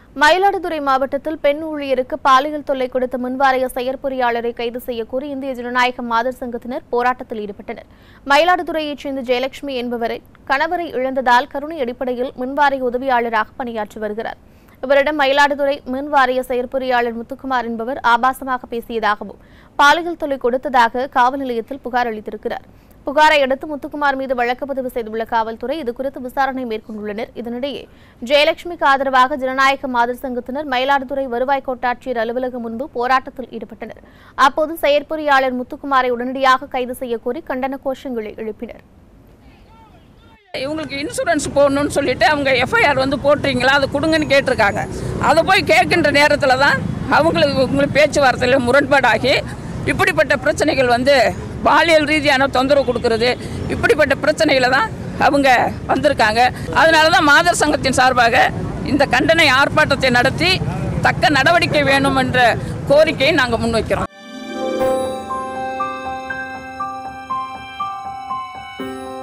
மயிலாடுதுறை மாவட்டத்தில் பெண் ஊழியருக்கு பாலியல் தொல்லை கொடுத்த முன்வாரிய செயற்பொறியாளரை கைது செய்யக்கோரி இந்திய ஜனநாயக மாதர் சங்கத்தினர் போராட்டத்தில் ஈடுபட்டனர் மயிலாடுதுறையைச் சேர்ந்த ஜெயலட்சுமி என்பவரை கணவரை இழந்ததால் கருணை அடிப்படையில் முன்வாரிய உதவியாளராக பணியாற்றி வருகிறார் இவரிடம் மயிலாடுதுறை மின் வாரிய செயற்பொறியாளர் முத்துக்குமார் என்பவர் ஆபாசமாக பேசியதாகவும் பாலியல் தொல்லை கொடுத்ததாக காவல் நிலையத்தில் புகார் அளித்திருக்கிறார் புகாரை அடுத்து முத்துக்குமார் மீது வழக்கு பதிவு செய்துள்ள காவல்துறை இதுகுறித்து விசாரணை மேற்கொண்டுள்ளனர் இதனிடையே ஜெயலட்சுமிக்கு ஆதரவாக ஜனநாயக மாதர் சங்கத்தினர் மயிலாடுதுறை வருவாய் கோட்டாட்சியர் அலுவலகம் முன்பு போராட்டத்தில் ஈடுபட்டனர் அப்போது செயற்பொறியாளர் முத்துக்குமாரை உடனடியாக கைது செய்யக்கோரி கண்டன கோஷங்களை எழுப்பினர் இவங்களுக்கு இன்சூரன்ஸ் போடணும்னு சொல்லிட்டு அவங்க எஃப்ஐஆர் வந்து போட்டுறீங்களா அதை கொடுங்கன்னு கேட்டிருக்காங்க அதை போய் கேட்கின்ற நேரத்தில் தான் அவங்களுக்கு உங்களுக்கு பேச்சுவார்த்தையில் முரண்பாடாகி இப்படிப்பட்ட பிரச்சனைகள் வந்து பாலியல் ரீதியான தொந்தரவு கொடுக்கறது இப்படிப்பட்ட பிரச்சனைகளை தான் அவங்க வந்திருக்காங்க அதனால தான் மாதர் சங்கத்தின் சார்பாக இந்த கண்டன ஆர்ப்பாட்டத்தை நடத்தி தக்க நடவடிக்கை வேணும் என்ற கோரிக்கையை நாங்கள் முன்வைக்கிறோம்